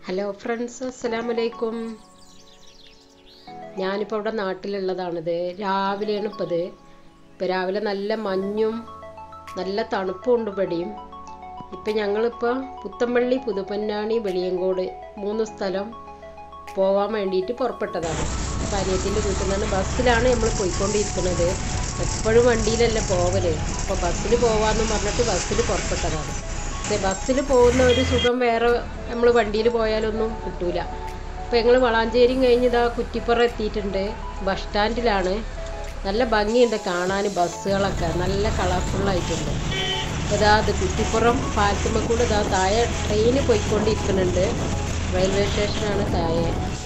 hello friends അസ്സലാമു അലൈക്കും ഞാനിപ്പോൾ ഇവിടെ നാട്ടിലുള്ളതാണിത് രാവിലെയാണ് ഇപ്പോൾ ഇത് ഇപ്പോൾ രാവിലെ നല്ല മഞ്ഞും നല്ല തണുപ്പും ഉണ്ട് ഇവിടെയും ഇപ്പം ഞങ്ങളിപ്പോൾ പുത്തമ്പള്ളി പുതുപ്പന്നാണി വെളിയങ്കോട് മൂന്ന് സ്ഥലം പോവാൻ വേണ്ടിയിട്ട് പുറപ്പെട്ടതാണ് അപ്പം അനിയത്തിൻ്റെ വീട്ടിൽ നിന്നാണ് ബസ്സിലാണ് നമ്മൾ പോയിക്കൊണ്ടിരിക്കുന്നത് എപ്പോഴും വണ്ടിയിലല്ല പോവല് അപ്പോൾ ബസ്സിൽ പോവാമെന്ന് പറഞ്ഞിട്ട് ബസ്സിൽ പുറപ്പെട്ടതാണ് പക്ഷേ ബസ്സിൽ പോകുന്ന ഒരു സുഖം വേറെ നമ്മൾ വണ്ടിയിൽ പോയാലൊന്നും കിട്ടൂല അപ്പോൾ ഞങ്ങൾ വളാഞ്ചേരി കഴിഞ്ഞ് ഇതാ കുറ്റിപ്പുറം എത്തിയിട്ടുണ്ട് ബസ് സ്റ്റാൻഡിലാണ് നല്ല ഭംഗിയുണ്ട് കാണാൻ ബസ്സുകളൊക്കെ നല്ല കളർഫുള്ളായിട്ടുണ്ട് അപ്പോൾ ഇതാ അത് കുറ്റിപ്പുറം പാലത്തുമ്മ കൂടെ ഇതാ താഴെ ട്രെയിന് പോയിക്കൊണ്ടിരിക്കുന്നുണ്ട് റെയിൽവേ സ്റ്റേഷനാണ് താഴെ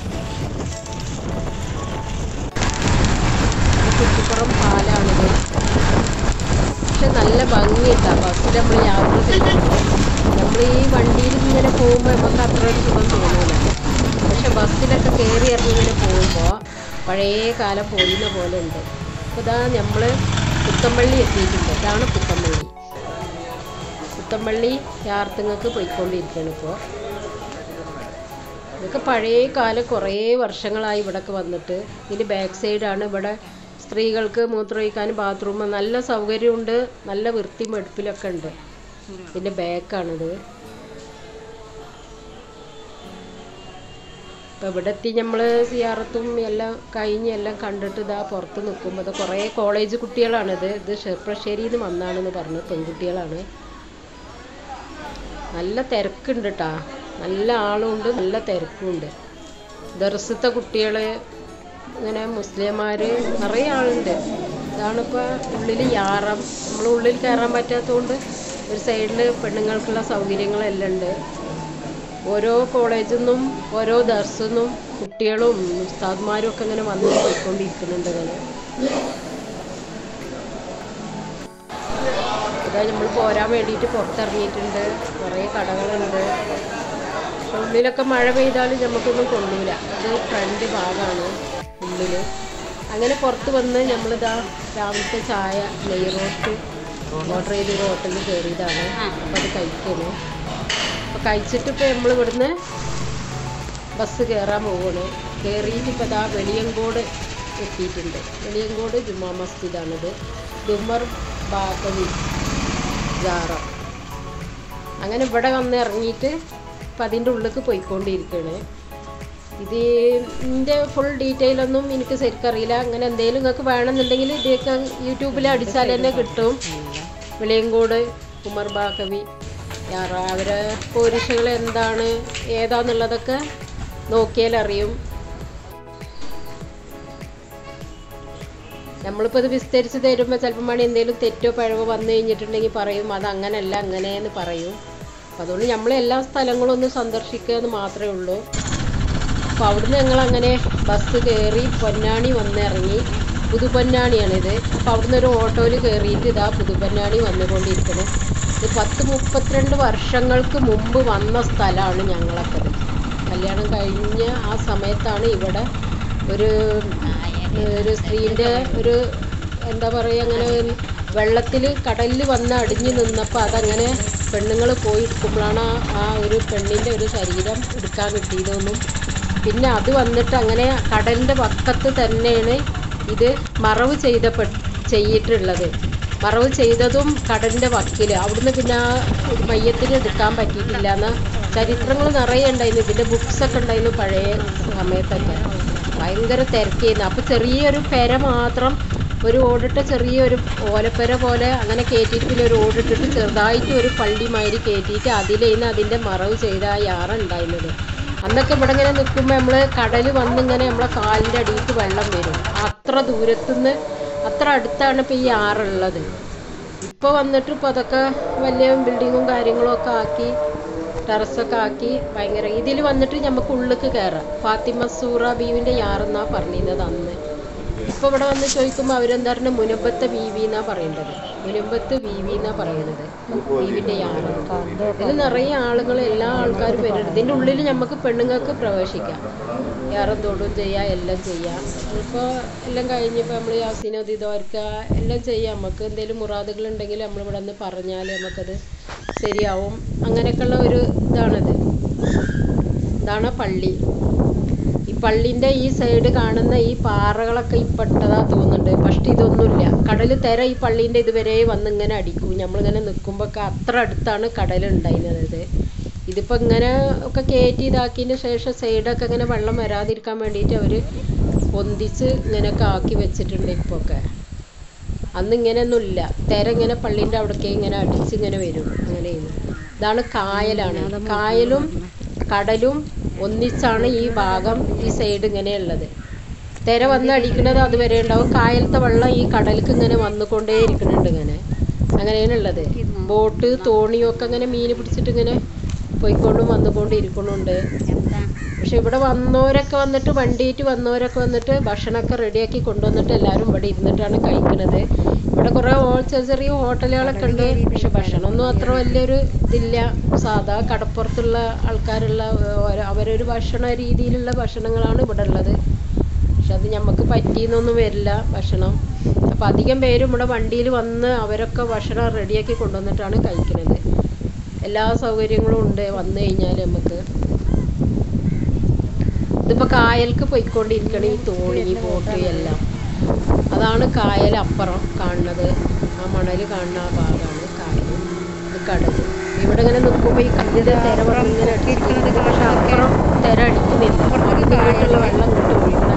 ഇത് കുറ്റിപ്പുറം പാലാണിത് പക്ഷെ നല്ല ഭംഗിയുണ്ടാ ബസ്സിൽ നമ്മൾ യാത്ര ചെയ്യുമ്പോൾ നമ്മൾ ഈ വണ്ടിയിൽ ഇങ്ങനെ പോകുമ്പോൾ നമുക്ക് അത്ര ഒരു സുഖം തോന്നില്ല പക്ഷെ ബസ്സിലൊക്കെ കയറി ഇറങ്ങി ഇങ്ങനെ പോകുമ്പോൾ പഴയ കാലം പോയിരുന്ന പോലെ ഉണ്ട് അപ്പോൾ ഇതാ നമ്മൾ പുത്തമ്പള്ളി എത്തിയിട്ടുണ്ട് ഇതാണ് പുത്തമ്പള്ളി പുത്തമ്പള്ളി യാർത്തുങ്ങൾക്ക് പോയിക്കൊണ്ടിരിക്കുകയാണ് ഇപ്പോൾ ഇതൊക്കെ പഴയ കാലം കുറേ വർഷങ്ങളായി ഇവിടൊക്കെ വന്നിട്ട് ഇതിൻ്റെ ബാക്ക് സൈഡാണ് ഇവിടെ സ്ത്രീകൾക്ക് മൂത്രമൊഴിക്കാനും ബാത്റൂം നല്ല സൗകര്യമുണ്ട് നല്ല വൃത്തിയും വെടുപ്പിലൊക്കെ ഉണ്ട് ഇതിൻ്റെ ബാക്കാണിത് ഇപ്പം ഇവിടെ എത്തി നമ്മൾ സിയാറത്തും എല്ലാം കഴിഞ്ഞ് എല്ലാം കണ്ടിട്ട് ഇതാ പുറത്ത് നിൽക്കുമ്പോൾ ഇത് കുറേ കോളേജ് കുട്ടികളാണിത് ഇത് ചെറുപ്പശ്ശേരിയിൽ നിന്ന് വന്നാണെന്ന് പറഞ്ഞു പെൺകുട്ടികളാണ് നല്ല തിരക്കുണ്ട് കേട്ടാ നല്ല ആളുണ്ട് നല്ല തിരക്കുണ്ട് ദർശത്തെ കുട്ടികൾ ഇങ്ങനെ മുസ്ലിംമാർ നിറയെ ആളുണ്ട് ഇതാണിപ്പോൾ ഉള്ളിൽ യാറം നമ്മൾ ഉള്ളിൽ കയറാൻ പറ്റാത്തതുകൊണ്ട് ഒരു സൈഡിൽ പെണ്ണുങ്ങൾക്കുള്ള സൗകര്യങ്ങളെല്ലാം ഉണ്ട് ഓരോ കോളേജിൽ നിന്നും ഓരോ ദർസിൽ നിന്നും കുട്ടികളും ഉസ്താദ്മാരും ഒക്കെ ഇങ്ങനെ വന്ന് പോയിക്കൊണ്ടിരിക്കുന്നുണ്ട് ഇങ്ങനെ ഇതാ നമ്മൾ പോരാൻ വേണ്ടിയിട്ട് പുറത്തിറങ്ങിയിട്ടുണ്ട് കുറേ കടകളുണ്ട് പക്ഷെ ഉള്ളിലൊക്കെ മഴ പെയ്താലും നമുക്കൊന്നും കൊള്ളൂല ഇത് ഫ്രണ്ട് ഭാഗമാണ് ഉള്ളിൽ അങ്ങനെ പുറത്ത് വന്ന് നമ്മളിതാ രാവിലത്തെ ചായ നെയ് റോസ്റ്റ് ഓർഡർ ചെയ്ത് ഒരു ഹോട്ടലിൽ കയറിയതാണ് അപ്പോൾ അത് കഴിക്കുന്നു അപ്പോൾ കഴിച്ചിട്ട് ഇപ്പോൾ നമ്മൾ ഇവിടുന്ന് ബസ് കയറാൻ പോവുകയാണ് കയറിയിട്ട് ഇപ്പോൾ ഇതാ വെളിയങ്കോട് എത്തിയിട്ടുണ്ട് വെളിയങ്കോട് ജുമാ മസ്ജിദാണിത് ദുമർ ബാഗവി ജാറ അങ്ങനെ ഇവിടെ വന്ന് ഇറങ്ങിയിട്ട് അപ്പം അതിൻ്റെ ഉള്ളിലേക്ക് പോയിക്കൊണ്ടിരിക്കുകയാണ് ഇത് ഇതിൻ്റെ ഫുൾ ഡീറ്റെയിൽ ഒന്നും എനിക്ക് ശരിക്കറിയില്ല അങ്ങനെ എന്തെങ്കിലും നിങ്ങൾക്ക് വേണമെന്നുണ്ടെങ്കിൽ ഇതൊക്കെ യൂട്യൂബിൽ അടിച്ചാൽ തന്നെ കിട്ടും വെളിയങ്കോട് ഉമർ ബാക്കവി യാറ അവരെ പോരിഷകൾ എന്താണ് ഏതാന്നുള്ളതൊക്കെ നോക്കിയാൽ അറിയും നമ്മളിപ്പോൾ ഇത് വിസ്തരിച്ച് തരുമ്പോൾ ചിലപ്പോൾ മണി എന്തെങ്കിലും തെറ്റോ പഴവോ വന്നു കഴിഞ്ഞിട്ടുണ്ടെങ്കിൽ പറയും അത് അങ്ങനല്ല അങ്ങനെയെന്ന് പറയും അപ്പം അതുകൊണ്ട് നമ്മൾ എല്ലാ സ്ഥലങ്ങളും ഒന്ന് സന്ദർശിക്കുക എന്ന് മാത്രമേ ഉള്ളൂ അപ്പോൾ അവിടുന്ന് ഞങ്ങൾ അങ്ങനെ ബസ് കയറി പൊന്നാണി വന്നിറങ്ങി പുതുപൊന്നാണിയാണിത് അപ്പോൾ അവിടുന്ന് ഒരു ഓട്ടോയിൽ കയറിയിട്ട് ഇതാ പുതുപൊന്നാണി വന്നുകൊണ്ടിരിക്കുന്നത് ഇത് പത്ത് മുപ്പത്തിരണ്ട് വർഷങ്ങൾക്ക് മുമ്പ് വന്ന സ്ഥലമാണ് ഞങ്ങളൊക്കെ കല്യാണം കഴിഞ്ഞ ആ സമയത്താണ് ഇവിടെ ഒരു ഒരു സ്ത്രീൻ്റെ ഒരു എന്താ പറയുക അങ്ങനെ വെള്ളത്തിൽ കടലിൽ വന്ന് അടിഞ്ഞു നിന്നപ്പോൾ അതങ്ങനെ പെണ്ണുങ്ങൾ പോയി എടുക്കുമ്പോഴാണ് ആ ഒരു പെണ്ണിൻ്റെ ഒരു ശരീരം എടുക്കാൻ കിട്ടിയതെന്നും പിന്നെ അത് വന്നിട്ട് അങ്ങനെ കടലിൻ്റെ പക്കത്ത് തന്നെയാണ് ഇത് മറവ് ചെയ്തപ്പെ ചെയ്തിട്ടുള്ളത് മറവ് ചെയ്തതും കടലിൻ്റെ വക്കിൽ അവിടുന്ന് പിന്നെ ആ ഒരു മയ്യത്തിന് എടുക്കാൻ പറ്റിയിട്ടില്ല എന്ന ചരിത്രങ്ങൾ നിറയെ ഉണ്ടായിരുന്നു ഇതിൻ്റെ ബുക്സൊക്കെ ഉണ്ടായിരുന്നു പഴയ സമയത്തൊക്കെ ഭയങ്കര തിരക്കിയിരുന്നു അപ്പോൾ ചെറിയൊരു പെര മാത്രം ഒരു ഓടിട്ട ചെറിയൊരു ഓലപ്പെര പോലെ അങ്ങനെ കയറ്റിയിട്ട് പിന്നെ ഒരു ഓടിട്ടിട്ട് ചെറുതായിട്ട് ഒരു പള്ളി മാതിരി കയറ്റിയിട്ട് അതിലേന്ന് അതിൻ്റെ മറവ് ചെയ്ത ആ യാറ ഉണ്ടായിരുന്നത് അന്നൊക്കെ ഇവിടെ ഇങ്ങനെ നിൽക്കുമ്പോൾ നമ്മൾ കടൽ വന്നിങ്ങനെ നമ്മളെ കാലിൻ്റെ അടിയിലേക്ക് വെള്ളം വരും അത്ര ദൂരത്തുനിന്ന് അത്ര അടുത്താണ് ഇപ്പോൾ ഈ ആറുള്ളത് ഇപ്പോൾ വന്നിട്ട് ഇപ്പോൾ അതൊക്കെ വലിയ ബിൽഡിങ്ങും കാര്യങ്ങളും ഒക്കെ ആക്കി ടെറസൊക്കെ ആക്കി ഭയങ്കര ഇതിൽ വന്നിട്ട് നമുക്ക് ഉള്ളിലേക്ക് കയറാം ഫാത്തിമ സൂറ ബീവിൻ്റെ യാറെന്നാണ് പറഞ്ഞിരുന്നത് അന്ന് ഇപ്പോൾ ഇവിടെ വന്ന് ചോദിക്കുമ്പോൾ അവരെന്താ പറയുക മുനമ്പത്തെ ബീവി എന്നാണ് പറയേണ്ടത് മുനമ്പത്ത് ബീവി എന്നാണ് പറയുന്നത് ബീവിൻ്റെ യാറ് ഇത് നിറയെ ആളുകൾ എല്ലാ ആൾക്കാരും വരുന്നുണ്ട് ഇതിൻ്റെ ഉള്ളിൽ നമുക്ക് പെണ്ണുങ്ങൾക്ക് പ്രവേശിക്കാം യാറും തൊടും ചെയ്യാം എല്ലാം ചെയ്യാം ഇപ്പോൾ എല്ലാം കഴിഞ്ഞപ്പോൾ നമ്മൾ യാസിനോദി തോർക്കുക എല്ലാം ചെയ്യാം നമുക്ക് എന്തെങ്കിലും മുറാദുകൾ ഉണ്ടെങ്കിൽ നമ്മളിവിടെ നിന്ന് പറഞ്ഞാൽ നമുക്കത് ശരിയാവും അങ്ങനെയൊക്കെയുള്ള ഒരു ഇതാണത് ഇതാണ് പള്ളി ഈ പള്ളിൻ്റെ ഈ സൈഡ് കാണുന്ന ഈ പാറകളൊക്കെ ഇപ്പട്ടതാ തോന്നുന്നുണ്ട് പക്ഷെ ഇതൊന്നുമില്ല കടൽ തെര ഈ പള്ളീൻ്റെ ഇതുവരെ വന്ന് ഇങ്ങനെ അടിക്കും നമ്മളിങ്ങനെ നിൽക്കുമ്പോൾ ഒക്കെ അത്ര അടുത്താണ് കടൽ ഉണ്ടായിരുന്നത് ഇതിപ്പോൾ ഇങ്ങനെ ഒക്കെ കയറ്റി ഇതാക്കിയതിന് ശേഷം സൈഡൊക്കെ ഇങ്ങനെ വെള്ളം വരാതിരിക്കാൻ വേണ്ടിയിട്ട് അവർ പൊന്തിച്ച് ഇങ്ങനെയൊക്കെ ആക്കി വെച്ചിട്ടുണ്ട് ഇപ്പോൾ ഒക്കെ അന്ന് ഇങ്ങനെയൊന്നുമില്ല തെര ഇങ്ങനെ പള്ളീൻ്റെ അവിടേക്ക് ഇങ്ങനെ അടിച്ച് ഇങ്ങനെ വരും അങ്ങനെയാണ് ഇതാണ് കായലാണ് കായലും കടലും ഒന്നിച്ചാണ് ഈ ഭാഗം ഈ സൈഡ് ഇങ്ങനെയുള്ളത് തിര വന്ന് അടിക്കുന്നത് അതുവരെ ഉണ്ടാവും കായലത്തെ വെള്ളം ഈ കടലിക്ക് ഇങ്ങനെ വന്നുകൊണ്ടേ ഇരിക്കുന്നുണ്ട് ഇങ്ങനെ അങ്ങനെയാണ് ഉള്ളത് ബോട്ട് തോണിയും ഒക്കെ ഇങ്ങനെ മീൻ പിടിച്ചിട്ട് ഇങ്ങനെ പോയിക്കൊണ്ടും വന്നുകൊണ്ടും ഇരിക്കുന്നുണ്ട് പക്ഷെ ഇവിടെ വന്നവരൊക്കെ വന്നിട്ട് വണ്ടിയിട്ട് വന്നവരൊക്കെ വന്നിട്ട് ഭക്ഷണമൊക്കെ റെഡിയാക്കി കൊണ്ടുവന്നിട്ട് എല്ലാവരും ഇവിടെ ഇരുന്നിട്ടാണ് കഴിക്കുന്നത് ഇവിടെ കുറേ ഹോ- ചെറിയ ചെറിയ ഹോട്ടലുകളൊക്കെ ഉണ്ട് പക്ഷെ ഭക്ഷണമൊന്നും അത്ര വലിയൊരു ഇതില്ല സാധാ കടപ്പുറത്തുള്ള ആൾക്കാരുള്ള ഓരോ- അവരൊരു ഭക്ഷണ രീതിയിലുള്ള ഭക്ഷണങ്ങളാണ് ഇവിടെ ഉള്ളത് പക്ഷെ അത് നമുക്ക് പറ്റിയെന്നൊന്നും വരില്ല ഭക്ഷണം അപ്പം അധികം പേരും ഇവിടെ വണ്ടിയിൽ വന്ന് അവരൊക്കെ ഭക്ഷണം റെഡിയാക്കി കൊണ്ടുവന്നിട്ടാണ് കഴിക്കുന്നത് എല്ലാ സൗകര്യങ്ങളും ഉണ്ട് വന്നു കഴിഞ്ഞാൽ നമുക്ക് ഇതിപ്പോൾ കായൽക്ക് പോയിക്കൊണ്ടിരിക്കണം ഈ തോണി ഈ ബോട്ട് എല്ലാം അതാണ് കായൽ അപ്പുറം കാണുന്നത് ആ മണൽ കാണുന്ന ആ ഭാഗമാണ് കായൽ ഇത് കടൽ ഇവിടെ ഇങ്ങനെ നിൽക്കുമ്പോൾ ഈ കല്ലിൻ്റെ തിര വന്ന് ഇങ്ങനെ അടിച്ചിരിക്കുന്നത് പക്ഷെ അപ്പുറം തിര അടിക്കുന്നില്ല അങ്ങോട്ടുള്ള വെള്ളം ഇങ്ങോട്ട് ഒഴുകുന്ന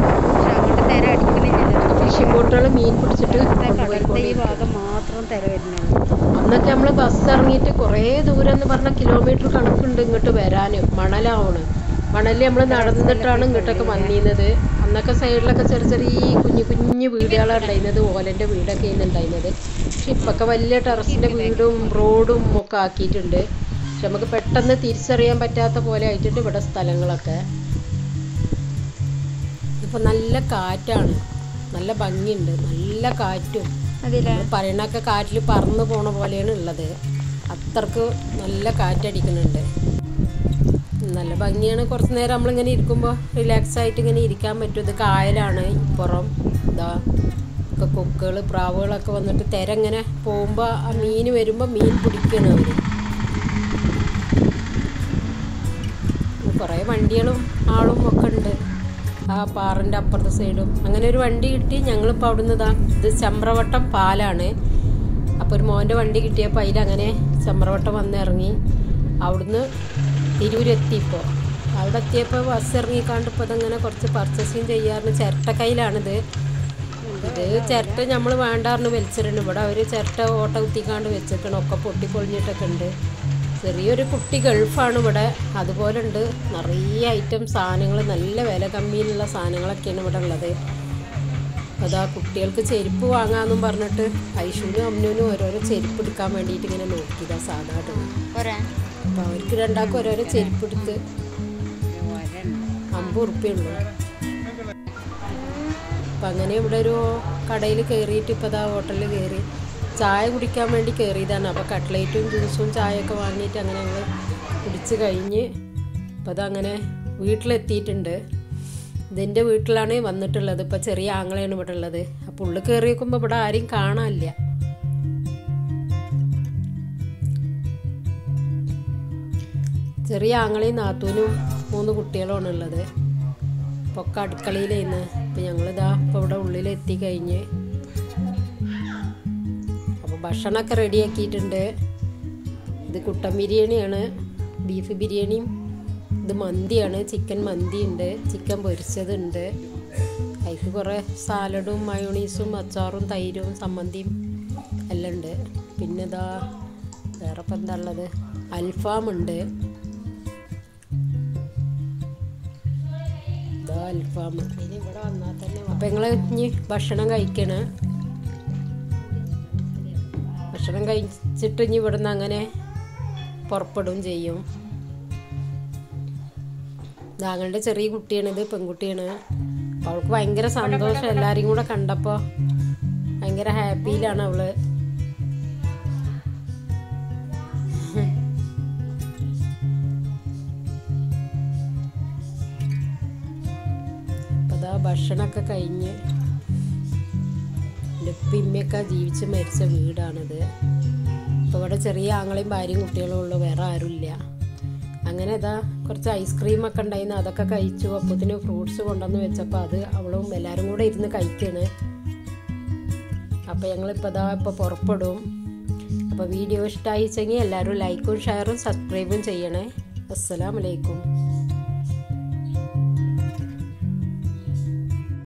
ഫിഷിംഗ് ബോട്ടുകൾ മീൻ പിടിച്ചിട്ട് കൊണ്ടുപോയിക്കൊണ്ടിരിക്കും മാത്രം തിര വരുന്നുള്ളൂ അന്നൊക്കെ നമ്മൾ ബസ് ഇറങ്ങിയിട്ട് കുറേ ദൂരം എന്ന് പറഞ്ഞാൽ കിലോമീറ്റർ കണക്കുണ്ട് ഇങ്ങോട്ട് വരാൻ മണലാണ് മണലിൽ നമ്മൾ നടന്നിട്ടാണ് ഇങ്ങോട്ടൊക്കെ വന്നിരുന്നത് അന്നൊക്കെ സൈഡിലൊക്കെ ചെറിയ ചെറിയ കുഞ്ഞു കുഞ്ഞു വീടുകളാണ് ഉണ്ടായിരുന്നത് ഓലൻ്റെ വീടൊക്കെ ആയിരുന്നു ഉണ്ടായിരുന്നത് പക്ഷെ ഇപ്പൊക്കെ വലിയ ടെറസിൻ്റെ വീടും റോഡും ഒക്കെ ആക്കിയിട്ടുണ്ട് പക്ഷെ നമുക്ക് പെട്ടെന്ന് തിരിച്ചറിയാൻ പറ്റാത്ത പോലെ ആയിട്ടുണ്ട് ഇവിടെ സ്ഥലങ്ങളൊക്കെ ഇപ്പൊ നല്ല കാറ്റാണ് നല്ല ഭംഗിയുണ്ട് നല്ല കാറ്റും അതിലെ നമ്മള് പറയണൊക്കെ കാറ്റിൽ പറന്നു പോണ പോലെയാണ് ഉള്ളത് അത്രക്ക് നല്ല കാറ്റടിക്കുന്നുണ്ട് നല്ല ഭംഗിയാണ് കുറച്ച് നേരം നമ്മളിങ്ങനെ ഇരിക്കുമ്പോൾ റിലാക്സ് ആയിട്ട് ഇങ്ങനെ ഇരിക്കാൻ പറ്റും ഇത് കായലാണ് ഇപ്പുറം ഇതാ ഒക്കെ കൊക്കുകൾ പ്രാവുകളൊക്കെ വന്നിട്ട് തിര ഇങ്ങനെ പോകുമ്പോൾ ആ മീൻ വരുമ്പോൾ മീൻ പിടിക്കണം അവർ കുറേ വണ്ടികളും ആളും ഒക്കെ ഉണ്ട് ആ പാറിൻ്റെ അപ്പുറത്തെ സൈഡും അങ്ങനെ ഒരു വണ്ടി കിട്ടി ഞങ്ങളിപ്പോൾ അവിടുന്ന് ഇതാ ഇത് ചമ്രവട്ടം പാലാണ് അപ്പോൾ ഒരു മോൻ്റെ വണ്ടി കിട്ടിയപ്പോൾ അതിലങ്ങനെ ചമ്രവട്ടം വന്ന് ഇറങ്ങി അവിടുന്ന് തിരൂരെത്തി ഇപ്പോൾ അവിടെ എത്തിയപ്പോൾ ബസ് ഇറങ്ങിക്കാണ്ട് ഇപ്പോൾ ഇതങ്ങനെ കുറച്ച് പർച്ചേസിങ് ചെയ്യാറുണ്ട് ചിരട്ടക്കൈയിലാണിത് ഇത് ചിരട്ട നമ്മൾ വേണ്ടാറിന് വലിച്ചിട്ടുണ്ട് ഇവിടെ അവർ ചിരട്ട ഓട്ട കുത്തിക്കാണ്ട് വെച്ചേക്കണം ഒക്കെ പൊട്ടിപ്പൊളിഞ്ഞിട്ടൊക്കെ ഉണ്ട് ചെറിയൊരു കുട്ടി ഗൾഫാണ് ഇവിടെ അതുപോലെ ഉണ്ട് നിറയെ ഐറ്റം സാധനങ്ങൾ നല്ല വില കമ്മിയിലുള്ള സാധനങ്ങളൊക്കെയാണ് ഇവിടെ ഉള്ളത് അതാ കുട്ടികൾക്ക് ചെരുപ്പ് വാങ്ങാമെന്നും പറഞ്ഞിട്ട് ഐഷുവിനും അമ്നുവിനും ഓരോരോ ചെരുപ്പ് എടുക്കാൻ വേണ്ടിയിട്ട് ഇങ്ങനെ നോക്കിയതാ സാധാരണ പോരാ അപ്പോൾ അവർക്ക് രണ്ടാൾക്കും ഓരോരോ ചെരുപ്പ് എടുത്ത് അമ്പത് ഉറുപ്പ്യുള്ളൂ അപ്പം അങ്ങനെ ഇവിടെ ഒരു കടയിൽ കയറിയിട്ട് ഇപ്പോൾ അതാ ഹോട്ടലിൽ കയറി ചായ കുടിക്കാൻ വേണ്ടി കയറിയതാണ് അപ്പോൾ കട്ട്ലേറ്റും ജ്യൂസും ചായയൊക്കെ വാങ്ങിയിട്ട് അങ്ങനെ ഞങ്ങൾ കുടിച്ച് കഴിഞ്ഞ് അപ്പോൾ അതങ്ങനെ വീട്ടിലെത്തിയിട്ടുണ്ട് ഇതെൻ്റെ വീട്ടിലാണ് വന്നിട്ടുള്ളത് ഇപ്പോൾ ചെറിയ ആങ്ങളെയാണ് ഇവിടെ ഉള്ളത് അപ്പോൾ ഉള്ളിൽ കയറി നോക്കുമ്പോൾ ഇവിടെ ആരെയും കാണാനില്ല ചെറിയ ആങ്ങളെയും നാത്തൂനും മൂന്ന് കുട്ടികളുമാണ് ഉള്ളത് അപ്പോൾ ഒക്കെ അടുക്കളയിലായിരുന്നു അപ്പോൾ ഞങ്ങളിതാ ഇപ്പോൾ ഇവിടെ ഉള്ളിൽ എത്തിക്കഴിഞ്ഞ് അപ്പോൾ ഭക്ഷണമൊക്കെ റെഡിയാക്കിയിട്ടുണ്ട് ഇത് കുട്ടൻ ബിരിയാണിയാണ് ബീഫ് ബിരിയാണിയും ഇത് മന്തിയാണ് ചിക്കൻ മന്തി ഉണ്ട് ചിക്കൻ പൊരിച്ചതുണ്ട് അതിക്ക് കുറേ സാലഡും മയോണീസും അച്ചാറും തൈരും സമ്മന്തിയും എല്ലാം ഉണ്ട് പിന്നെ ഇതാ വേറെ ഇപ്പം എന്താ ഉള്ളത് അൽഫാം ഉണ്ട് ഇതാ അൽഫാം ഇനി ഇവിടെ വന്നാൽ തന്നെ അപ്പം നിങ്ങൾ ഇനി ഭക്ഷണം കഴിക്കണേ ഭക്ഷണം കഴിച്ചിട്ട് ഇനി ഇവിടുന്ന് അങ്ങനെ പുറപ്പെടും ചെയ്യും ഞങ്ങളുടെ ചെറിയ കുട്ടിയാണ് ഇത് പെൺകുട്ടിയാണ് അപ്പൊ അവൾക്ക് ഭയങ്കര സന്തോഷം എല്ലാരെയും കൂടെ കണ്ടപ്പോൾ ഭയങ്കര ഹാപ്പിയിലാണ് അവള് അപ്പൊ അതാ ഭക്ഷണമൊക്കെ കഴിഞ്ഞ് എൻ്റെ ഉപ്പയും ഉമ്മയൊക്കെ ജീവിച്ച് മരിച്ച വീടാണിത് അപ്പോൾ ഇവിടെ ചെറിയ ആങ്ങളെയും ഭാര്യയും കുട്ടികളും ഉള്ളു വേറെ ആരുമില്ല അങ്ങനെ ഇതാ കുറച്ച് ഐസ്ക്രീമൊക്കെ ഉണ്ടായിരുന്നു അതൊക്കെ കഴിച്ചു അപ്പത്തിന് ഫ്രൂട്ട്സ് കൊണ്ടുവന്ന് വെച്ചപ്പോൾ അത് അവളും എല്ലാവരും കൂടെ ഇരുന്ന് കഴിക്കാണ് അപ്പോൾ ഞങ്ങളിപ്പോൾ ഇതാ ഇപ്പോൾ പുറപ്പെടും അപ്പോൾ വീഡിയോ ഇഷ്ടമായിച്ചെങ്കിൽ എല്ലാവരും ലൈക്കും ഷെയറും സബ്സ്ക്രൈബും ചെയ്യണേ അസ്സലാമലൈക്കും